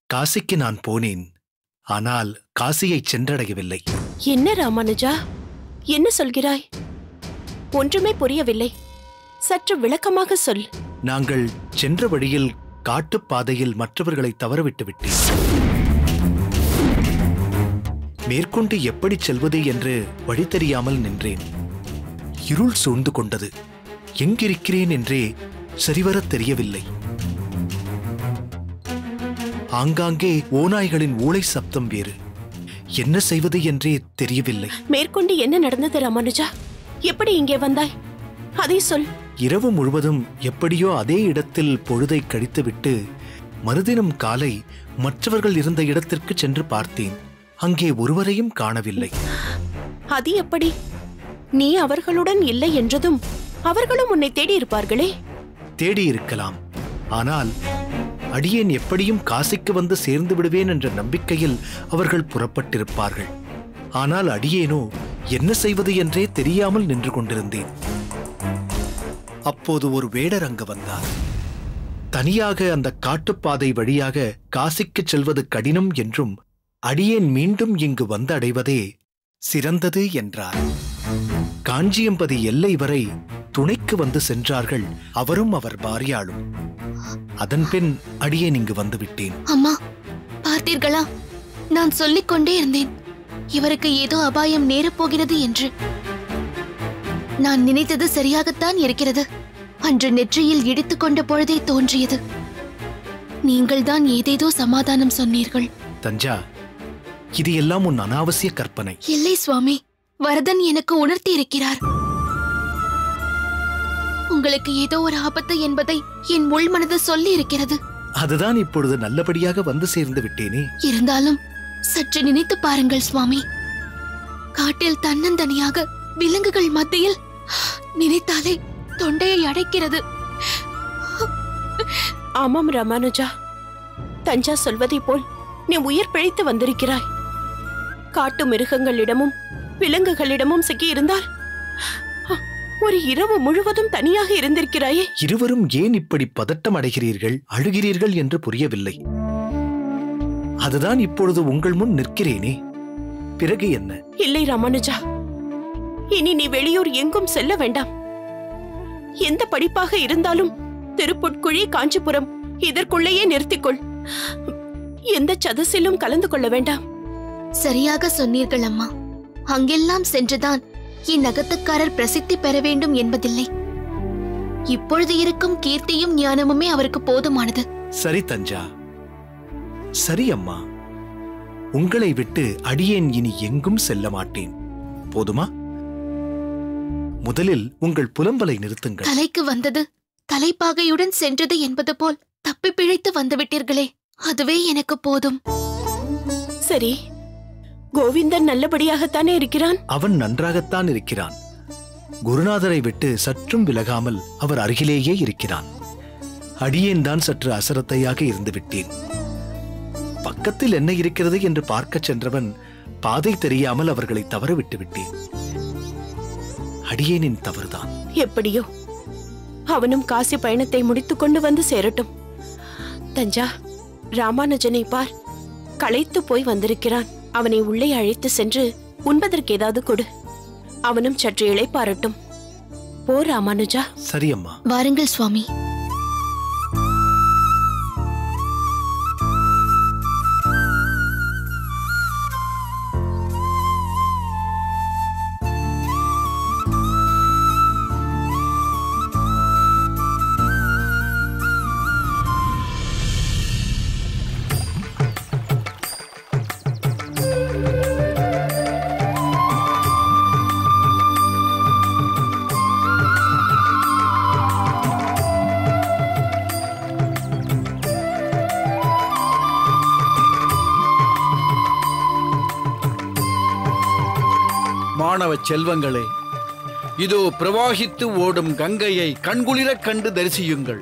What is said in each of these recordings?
காசிக்கு நான் போனேன் ஆனால் காசியை சென்றடையவில்லை என்ன ராமானுஜா என்ன சொல்கிறாய் ஒன்றுமே புரியவில்லை சற்று விளக்கமாக சொல் நாங்கள் சென்ற வழியில் காட்டுப்பாதையில் மற்றவர்களை தவறவிட்டு விட்டேன் மேற்கொண்டு எப்படி செல்வது என்று வழி தெரியாமல் நின்றேன் இருள் சூழ்ந்து கொண்டது எங்கிருக்கிறேன் என்றே சரிவரத் தெரியவில்லை ஆங்காங்கே ஓநாய்களின் ஊளை சப்தம் வேறு என்ன செய்வது என்றே தெரியவில்லை மேற்கொண்டு என்ன நடந்தது ராமானுஜா எப்படி இங்கே வந்தாய் அதை சொல் இரவு முழுவதும் எப்படியோ அதே இடத்தில் பொழுதை கழித்துவிட்டு மறுதினம் காலை மற்றவர்கள் இருந்த இடத்திற்கு சென்று பார்த்தேன் அங்கே ஒருவரையும் காணவில்லை அது எப்படி நீ அவர்களுடன் இல்லை என்றதும் அவர்களும் உன்னை தேடி இருப்பார்களே தேடி இருக்கலாம் ஆனால் அடியேன் எப்படியும் காசிக்கு வந்து சேர்ந்து விடுவேன் என்ற நம்பிக்கையில் அவர்கள் புறப்பட்டிருப்பார்கள் ஆனால் அடியேனோ என்ன செய்வது என்றே தெரியாமல் நின்று கொண்டிருந்தேன் அப்போது ஒரு வேடர் அங்கு வந்தார் தனியாக அந்த காட்டுப்பாதை வழியாக காசிக்குச் செல்வது கடினம் என்றும் அடியேன் மீண்டும் இங்கு வந்து அடைவதே சிறந்தது என்றார் காஞ்சியம்பதி எல்லை வரை துணைக்கு வந்து சென்றார்கள் அவரும் அவர் பாரியாளும் அதன்பின் அடியேன் இங்கு வந்துவிட்டேன் அம்மா பார்த்தீர்களா நான் சொல்லிக் கொண்டே இருந்தேன் இவருக்கு ஏதோ அபாயம் நேரப்போகிறது என்று நான் நினைத்தது சரியாகத்தான் இருக்கிறது அன்று நெற்றியில் இடித்துக் கொண்ட பொழுதே தோன்றியது நீங்கள்தான் ஏதேதோ சமாதானம் சொன்னீர்கள் தஞ்சா இது எல்லாம் உன் அனாவசிய கற்பனை இல்லை சுவாமி வரதன் எனக்கு உணர்த்தி இருக்கிறார் உங்களுக்கு ஏதோ ஒரு ஆபத்து என்பதை என் உள்மனது சொல்லி இருக்கிறது அதுதான் இப்பொழுது நல்லபடியாக வந்து சேர்ந்து விட்டேனே இருந்தாலும் சற்று நினைத்து பாருங்கள் சுவாமி காட்டில் தன்னந்தனியாக விலங்குகள் மத்தியில் நினைத்தாலே தொண்டையை அடைக்கிறது ஆமாம் ராமானுஜா தஞ்சா சொல்வதைப் போல் நீ உயிர் பிழைத்து வந்திருக்கிறாய் காட்டு மிருகங்களிடமும் விலங்குகளிடமும் சிக்கியிருந்தால் அ, ஒரு இரவு முழுவதும் தனியாக இருந்திருக்கிறாயே இருவரும் ஏன் இப்படி பதட்டம் அடைகிறீர்கள் அழுகிறீர்கள் என்று புரியவில்லை அதுதான் இப்பொழுது உங்கள் முன் நிற்கிறேனே பிறகு என்ன இல்லை ராமானுஜா இனி நீ வெளியூர் எங்கும் செல்ல வேண்டாம் எந்த படிப்பாக இருந்தாலும் திருப்புட்குழி காஞ்சிபுரம் இதற்குள்ளேயே நிறுத்திக்கொள் எந்த சதசிலும் கலந்து கொள்ள வேண்டாம் சரியாக சொன்னீர்கள் அம்மா அங்கெல்லாம் சென்றுதான் என் அகத்துக்காரர் பிரசித்தி பெற வேண்டும் என்பதில்லை இப்பொழுது இருக்கும் கீர்த்தியும் ஞானமுமே அவருக்கு போதுமானது சரி தஞ்சா சரி அம்மா உங்களை விட்டு அடியேன் இனி எங்கும் செல்ல மாட்டேன் போதுமா முதலில் உங்கள் புலம்பலை நிறுத்துங்கள் தலைக்கு வந்தது தலைப்பாகையுடன் சென்றது என்பது போல் தப்பி பிழைத்து வந்துவிட்டீர்களே அதுவே எனக்கு போதும் சரி கோவிந்தன் நல்லபடியாகத்தானே இருக்கிறான் அவன் நன்றாகத்தான் இருக்கிறான் குருநாதரை விட்டு சற்றும் விலகாமல் அவர் அருகிலேயே இருக்கிறான் அடியேன் தான் சற்று அசரத்தையாக இருந்து விட்டேன் பக்கத்தில் என்ன இருக்கிறது என்று பார்க்கச் சென்றவன் பாதை தெரியாமல் அவர்களை தவற விட்டு விட்டேன் அடியேனின் தவறுதான் எப்படியோ அவனும் காசி பயணத்தை முடித்துக் கொண்டு வந்து சேரட்டும் தஞ்சா ராமானுஜனை பார் களைத்து போய் வந்திருக்கிறான் அவனை உள்ளே அழைத்து சென்று உண்பதற்கு ஏதாவது கொடு அவனும் சற்று இளைப்பாரட்டும் போ ராமானுஜா சரி அம்மா வாருங்கள் சுவாமி மாணவ செல்வங்களே இதோ பிரவாகித்து ஓடும் கங்கையை கண்குளிரக் கண்டு தரிசியுங்கள்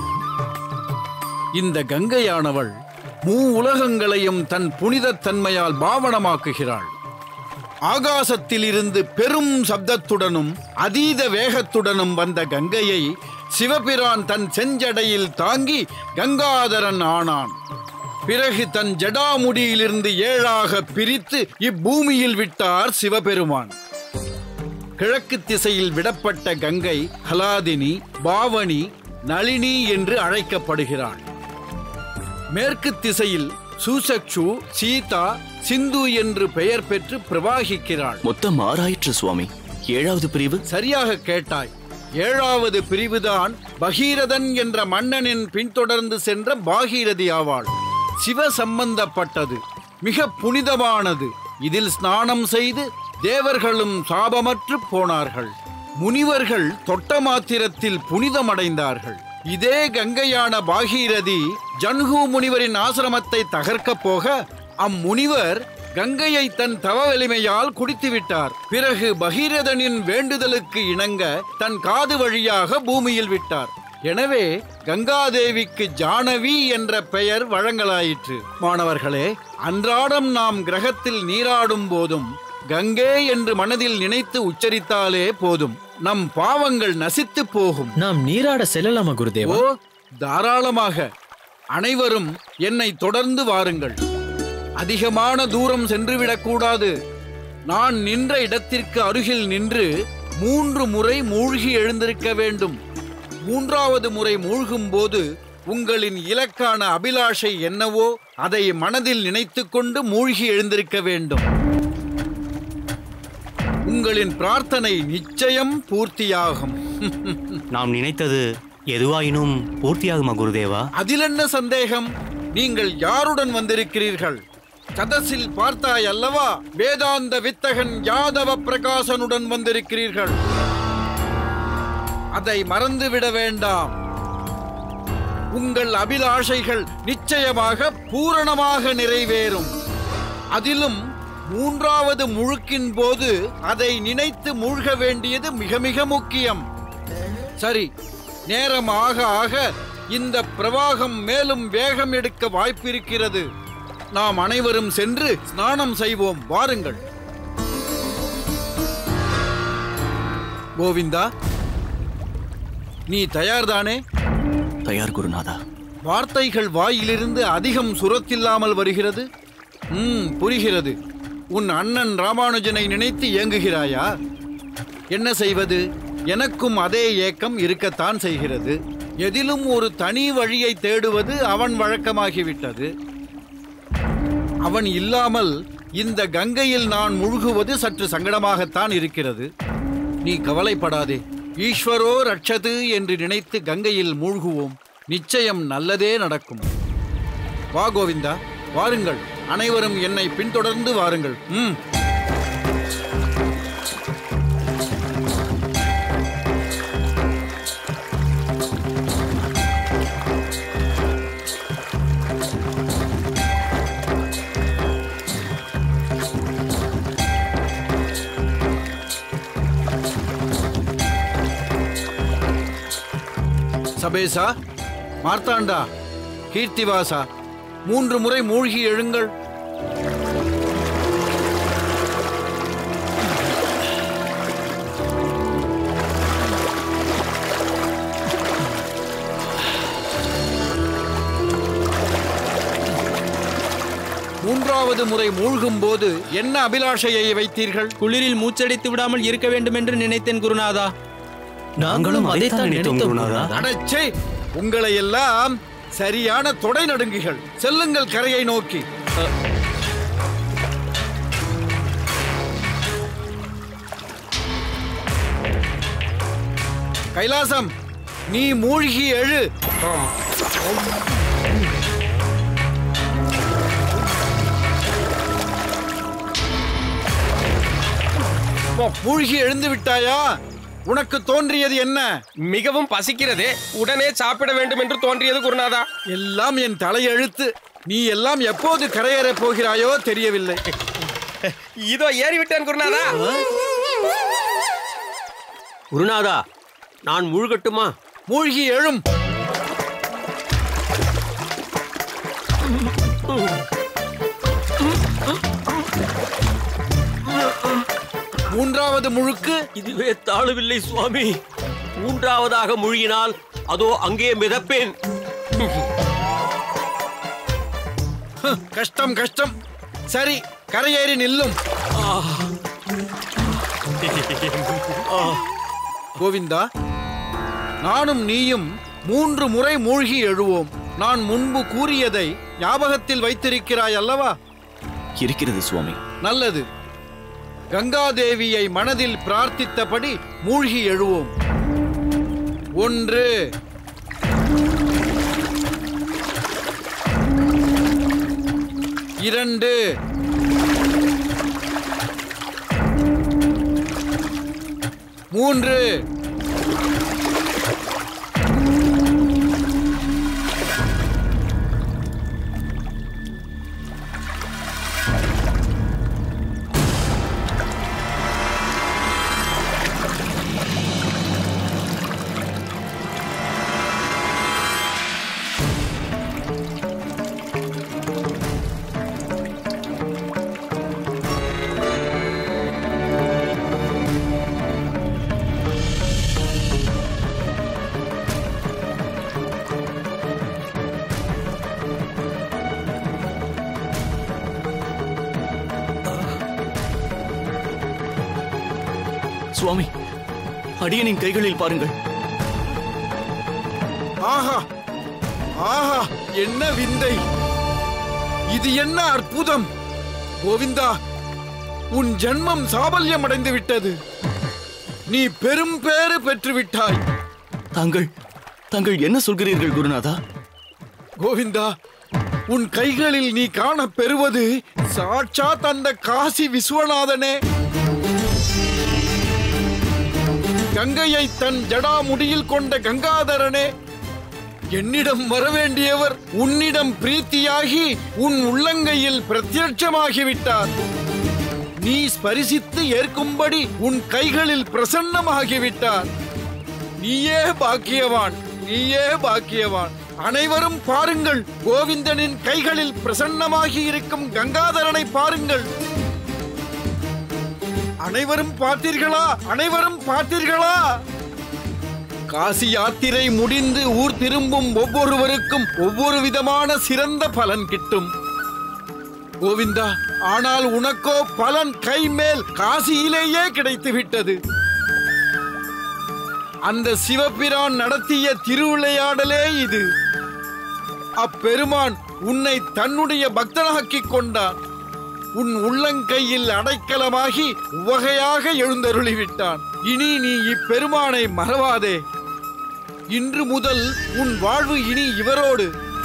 இந்த கங்கையானவள் மூ உலகங்களையும் தன் புனிதத் தன்மையால் பாவனமாக்குகிறாள் ஆகாசத்தில் இருந்து பெரும் சப்தத்துடனும் அதீத வேகத்துடனும் வந்த கங்கையை சிவபிரான் தன் செஞ்சடையில் தாங்கி கங்காதரன் ஆனான் பிறகு தன் ஜடாமுடியிலிருந்து ஏழாக பிரித்து இப்பூமியில் விட்டார் சிவபெருமான் கிழக்கு திசையில் விடப்பட்ட கங்கை ஹலாதினி பாவனி நளினி என்று அழைக்கப்படுகிறாள் மேற்கு திசையில் சூசக்ஷு சீதா சிந்து என்று பெயர் பெற்று பிரவாகிக்கிறாள் மொத்தம் ஆறாயிற்று சுவாமி ஏழாவது பிரிவு சரியாக கேட்டாய் ஏழாவது பிரிவுதான் பகீரதன் என்ற மன்னனின் பின்தொடர்ந்து சென்ற பாகீரதி ஆவாள் சிவ சம்பந்தப்பட்டது மிக புனிதமானது இதில் ஸ்நானம் செய்து தேவர்களும் சாபமற்று போனார்கள் முனிவர்கள் தொட்ட மாத்திரத்தில் புனிதமடைந்தார்கள் இதே கங்கையான பாகீரதி ஜன்ஹு முனிவரின் ஆசிரமத்தை தகர்க்கப் போக அம்முனிவர் கங்கையை தன் தவ வலிமையால் குடித்துவிட்டார் பிறகு பகீரதனின் வேண்டுதலுக்கு இணங்க தன் காது வழியாக பூமியில் விட்டார் எனவே கங்காதேவிக்கு ஜானவி என்ற பெயர் வழங்கலாயிற்று மாணவர்களே அன்றாடம் நாம் கிரகத்தில் நீராடும் போதும் கங்கே என்று மனதில் நினைத்து உச்சரித்தாலே போதும் நம் பாவங்கள் நசித்து போகும் நாம் நீராட செல்லலாமா குருதேவா ஓ தாராளமாக அனைவரும் என்னை தொடர்ந்து வாருங்கள் அதிகமான தூரம் சென்றுவிடக் கூடாது நான் நின்ற இடத்திற்கு அருகில் நின்று மூன்று முறை மூழ்கி எழுந்திருக்க வேண்டும் மூன்றாவது முறை மூழ்கும் போது உங்களின் இலக்கான அபிலாஷை என்னவோ அதை மனதில் நினைத்துக்கொண்டு மூழ்கி எழுந்திருக்க வேண்டும் உங்களின் பிரார்த்தனை நிச்சயம் பூர்த்தியாகும் நாம் நினைத்தது எதுவாயினும் பூர்த்தியாகுமா குருதேவா அதில் என்ன சந்தேகம் நீங்கள் யாருடன் வந்திருக்கிறீர்கள் சதசில் பார்த்தாய் அல்லவா வேதாந்த வித்தகன் யாதவ பிரகாசனுடன் வந்திருக்கிறீர்கள் அதை மறந்துவிட வேண்டாம் உங்கள் அபிலாஷைகள் நிச்சயமாக பூரணமாக நிறைவேறும் அதிலும் மூன்றாவது முழுக்கின் போது அதை நினைத்து மூழ்க வேண்டியது மிக மிக முக்கியம் சரி நேரம் ஆக ஆக இந்த பிரவாகம் மேலும் வேகம் எடுக்க வாய்ப்பிருக்கிறது நாம் அனைவரும் சென்று ஸ்நானம் செய்வோம் வாருங்கள் கோவிந்தா நீ தயார்தானே தயார் குருநாதா வார்த்தைகள் வாயிலிருந்து அதிகம் சுரத்தில்லாமல் வருகிறது ம் புரிகிறது உன் அண்ணன் ராமானுஜனை நினைத்து ஏங்குகிறாயா என்ன செய்வது எனக்கும் அதே ஏக்கம் இருக்கத்தான் செய்கிறது எதிலும் ஒரு தனி வழியை தேடுவது அவன் வழக்கமாகிவிட்டது அவன் இல்லாமல் இந்த கங்கையில் நான் முழுகுவது சற்று சங்கடமாகத்தான் இருக்கிறது நீ கவலைப்படாதே ஈஸ்வரோ ரட்சது என்று நினைத்து கங்கையில் மூழ்குவோம் நிச்சயம் நல்லதே நடக்கும் வா கோவிந்தா வாருங்கள் அனைவரும் என்னை பின்தொடர்ந்து வாருங்கள் ம் சபேசா மார்த்தாண்டா கீர்த்திவாசா மூன்று முறை மூழ்கி எழுங்கள் மூன்றாவது முறை மூழ்கும் போது என்ன அபிலாஷையை வைத்தீர்கள் குளிரில் மூச்சடைத்து விடாமல் இருக்க வேண்டும் என்று நினைத்தேன் குருநாதா நாங்களும் அதைத்தான் நினைத்தோம் குருநாதா அடச்சே உங்களை எல்லாம் சரியான தொடை நடுங்குகள் செல்லுங்கள் கரையை நோக்கி கைலாசம் நீ மூழ்கி எழு மூழ்கி எழுந்து விட்டாயா உனக்கு தோன்றியது என்ன மிகவும் பசிக்கிறது உடனே சாப்பிட வேண்டும் என்று தோன்றியது குருநாதா எல்லாம் என் தலையெழுத்து நீ எல்லாம் எப்போது கரையேறப் போகிறாயோ தெரியவில்லை இதோ ஏறிவிட்டேன் குருநாதா குருநாதா நான் மூழ்கட்டுமா மூழ்கி எழும் மூன்றாவது முழுக்கு இதுவே தாழவில்லை சுவாமி மூன்றாவதாக மூழ்கினால் அதோ அங்கே மிதப்பேன் ஹ், கஷ்டம் கஷ்டம் சரி கரையேறி நில்லும் கோவிந்தா நானும் நீயும் மூன்று முறை மூழ்கி எழுவோம் நான் முன்பு கூறியதை ஞாபகத்தில் வைத்திருக்கிறாய் அல்லவா இருக்கிறது சுவாமி நல்லது கங்காதேவியை மனதில் பிரார்த்தித்தபடி மூழ்கி எழுவோம் ஒன்று இரண்டு மூன்று சுவாமி அடியனின் கைகளில் பாருங்கள் ஆஹா ஆஹா என்ன விந்தை இது என்ன அற்புதம் கோவிந்தா உன் ஜன்மம் சாபல்யம் அடைந்து விட்டது நீ பெரும் பேறு பெற்று விட்டாய் தாங்கள் தாங்கள் என்ன சொல்கிறீர்கள் குருநாதா கோவிந்தா உன் கைகளில் நீ காணப் பெறுவது சாட்சாத் அந்த காசி விஸ்வநாதனே கங்கையை தன் ஜடாமுடியில் கொண்ட கங்காதரனே என்னிடம் வரவேண்டியவர் உன்னிடம் பிரீத்தியாகி உன் உள்ளங்கையில் பிரத்யட்சமாகிவிட்டார் நீ ஸ்பரிசித்து ஏற்கும்படி உன் கைகளில் பிரசன்னமாகிவிட்டார் நீயே பாக்கியவான் நீயே பாக்கியவான் அனைவரும் பாருங்கள் கோவிந்தனின் கைகளில் பிரசன்னமாகி இருக்கும் கங்காதரனை பாருங்கள் அனைவரும் பார்த்தீர்களா அனைவரும் பார்த்தீர்களா காசி யாத்திரை முடிந்து ஊர் திரும்பும் ஒவ்வொருவருக்கும் ஒவ்வொரு விதமான சிறந்த பலன் கிட்டும் கோவிந்தா ஆனால் உனக்கோ பலன் கைமேல் காசியிலேயே கிடைத்து விட்டது அந்த சிவபிரான் நடத்திய திருவிளையாடலே இது அப்பெருமான் உன்னை தன்னுடைய பக்தனாக்கிக் கொண்டான் உன் உள்ளங்கையில் அடைக்கலமாகி உவகையாக எழுந்தருளிவிட்டான் இனி நீ இப்பெருமானை மறவாதே இன்று முதல் உன் வாழ்வு இனி இவரோடு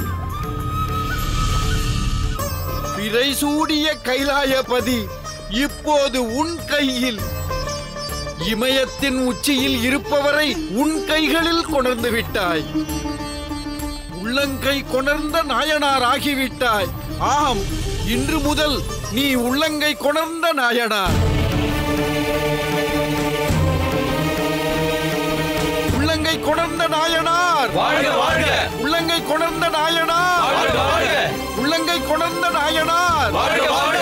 பிறை சூடிய கைலாயபதி இப்போது உன் கையில் இமயத்தின் உச்சியில் இருப்பவரை உன் கைகளில் கொணர்ந்து விட்டாய் உள்ளங்கை கொணர்ந்த நாயனார் ஆகிவிட்டாய் ஆம் இன்று முதல் நீ உள்ளங்கை கொணர்ந்த நாயனார் உள்ளங்கை கொணர்ந்த நாயனார் வாழ்க வாழ்க உள்ளங்கை கொணர்ந்த நாயனார் வாழ்க வாழ்க உள்ளங்கை கொணர்ந்த நாயனார் வாழ்க வாழ்க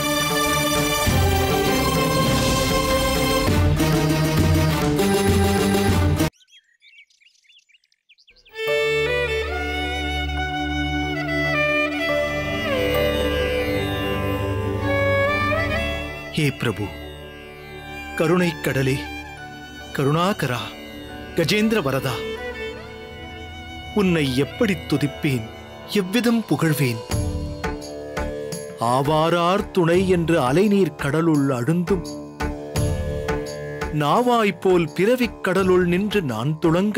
ஹே பிரபு கருணைக் கடலே கருணாகரா கஜேந்திர வரதா உன்னை எப்படி துதிப்பேன் எவ்விதம் புகழ்வேன் ஆவாரார் துணை என்று அலைநீர் கடலுள் அழுந்தும் நாவாய் போல் பிறவிக் கடலுள் நின்று நான் துளங்க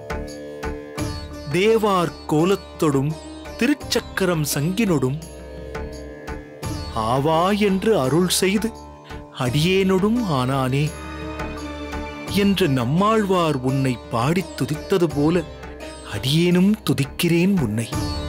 தேவார் கோலத்தொடும் திருச்சக்கரம் சங்கினொடும் ஆவா என்று அருள் செய்து அடியேனொடும் ஆனானே என்று நம்மாழ்வார் உன்னை பாடித் துதித்தது போல அடியேனும் துதிக்கிறேன் உன்னை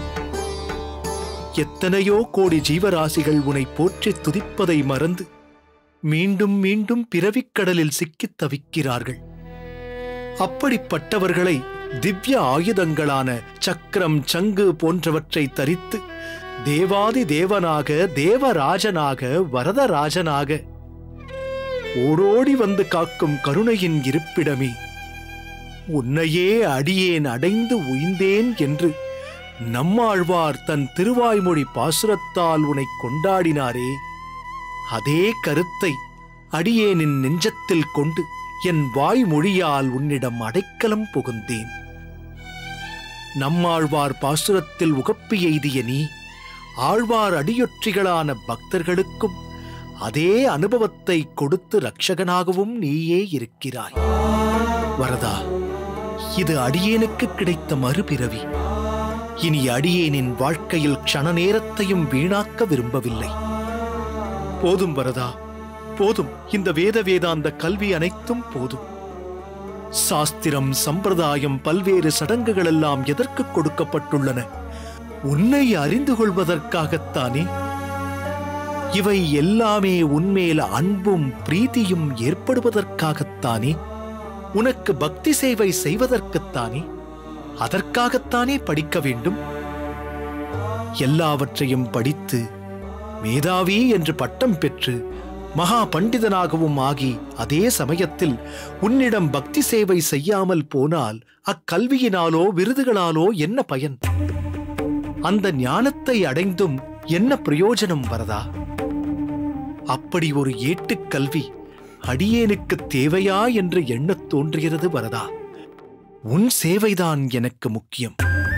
எத்தனையோ கோடி ஜீவராசிகள் உன்னை போற்றித் துதிப்பதை மறந்து மீண்டும் மீண்டும் பிறவிக் கடலில் சிக்கித் தவிக்கிறார்கள் அப்படிப்பட்டவர்களை திவ்ய ஆயுதங்களான சக்கரம் சங்கு போன்றவற்றை தரித்து தேவாதி தேவனாக தேவராஜனாக வரதராஜனாக ஓடோடி வந்து காக்கும் கருணையின் இருப்பிடமே உன்னையே அடியேன் அடைந்து உய்ந்தேன் என்று நம்மாழ்வார் தன் திருவாய்மொழி பாசுரத்தால் உனை கொண்டாடினாரே அதே கருத்தை அடியேனின் நெஞ்சத்தில் கொண்டு என் வாய்மொழியால் உன்னிடம் அடைக்கலம் புகுந்தேன் நம்மாழ்வார் பாசுரத்தில் உகப்பு எய்திய நீ ஆழ்வார் அடியொற்றிகளான பக்தர்களுக்கும் அதே அனுபவத்தை கொடுத்து ரட்சகனாகவும் நீயே இருக்கிறாய் வரதா இது அடியேனுக்கு கிடைத்த மறுபிறவி இனி அடியேனின் வாழ்க்கையில் க்ஷண நேரத்தையும் வீணாக்க விரும்பவில்லை போதும் வரதா போதும் இந்த வேத வேதாந்த கல்வி அனைத்தும் போதும் சாஸ்திரம் சம்பிரதாயம் பல்வேறு சடங்குகள் எல்லாம் எதற்கு கொடுக்கப்பட்டுள்ளன உன்னை அறிந்து கொள்வதற்காகத்தானே இவை எல்லாமே உன்மேல் அன்பும் பிரீத்தியும் ஏற்படுவதற்காகத்தானே உனக்கு பக்தி சேவை செய்வதற்குத்தானே அதற்காகத்தானே படிக்க வேண்டும் எல்லாவற்றையும் படித்து மேதாவி என்று பட்டம் பெற்று மகா பண்டிதனாகவும் ஆகி அதே சமயத்தில் உன்னிடம் பக்தி சேவை செய்யாமல் போனால் அக்கல்வியினாலோ விருதுகளாலோ என்ன பயன் அந்த ஞானத்தை அடைந்தும் என்ன பிரயோஜனம் வரதா அப்படி ஒரு ஏட்டுக் கல்வி அடியேனுக்கு தேவையா என்று எண்ணத் தோன்றுகிறது வரதா உன் சேவைதான் எனக்கு முக்கியம்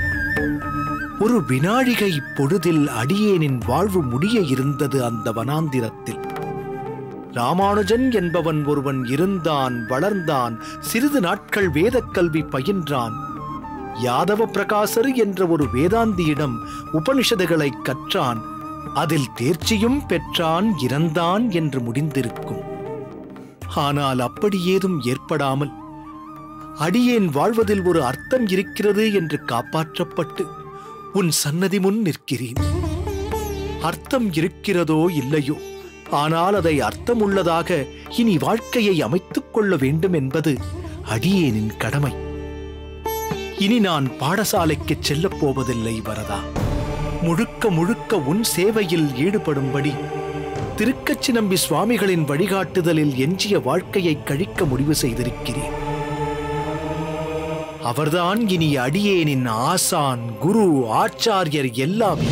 ஒரு வினாழிகை பொழுதில் அடியேனின் வாழ்வு முடிய இருந்தது அந்த வனாந்திரத்தில் ராமானுஜன் என்பவன் ஒருவன் இருந்தான் வளர்ந்தான் சிறிது நாட்கள் வேதக் கல்வி பயின்றான் யாதவ பிரகாசர் என்ற ஒரு வேதாந்தியிடம் உபனிஷதுகளை கற்றான் அதில் தேர்ச்சியும் பெற்றான் இறந்தான் என்று முடிந்திருக்கும் ஆனால் அப்படி ஏதும் ஏற்படாமல் அடியேன் வாழ்வதில் ஒரு அர்த்தம் இருக்கிறது என்று காப்பாற்றப்பட்டு உன் சன்னதி முன் நிற்கிறேன் அர்த்தம் இருக்கிறதோ இல்லையோ ஆனால் அதை அர்த்தமுள்ளதாக இனி வாழ்க்கையை அமைத்துக் கொள்ள வேண்டும் என்பது அடியேனின் கடமை இனி நான் பாடசாலைக்கு செல்லப் போவதில்லை வரதா முழுக்க முழுக்க உன் சேவையில் ஈடுபடும்படி திருக்கச்சி நம்பி சுவாமிகளின் வழிகாட்டுதலில் எஞ்சிய வாழ்க்கையை கழிக்க முடிவு செய்திருக்கிறேன் அவர்தான் இனி அடியேனின் ஆசான் குரு ஆச்சாரியர் எல்லாமே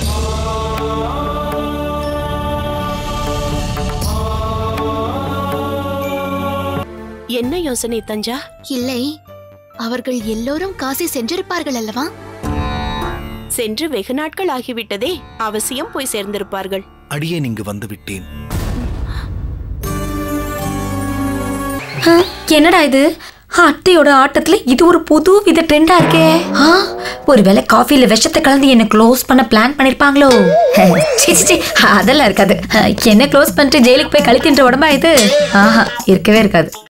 என்ன யோசனை தஞ்சா இல்லை அவர்கள் எல்லோரும் காசி சென்றிருப்பார்கள் அல்லவா சென்று வெகு நாட்கள் ஆகிவிட்டதே அவசியம் போய் சேர்ந்திருப்பார்கள் அடியேன் இங்கு வந்துவிட்டேன் என்னடா இது அத்தையோட ஆட்டத்துல இது ஒரு புது வித ட்ரெண்டா இருக்கே ஆ, ஒருவேளை காஃபில விஷத்தை கலந்து என்ன க்ளோஸ் பண்ண பிளான் பண்ணிருப்பாங்களோ சி, சி, சி, அதெல்லாம் இருக்காது என்ன க்ளோஸ் பண்ணிட்டு ஜெயிலுக்கு போய் கழிக்கின்ற உடம்பா இது ஆஹா இருக்கவே இருக்காது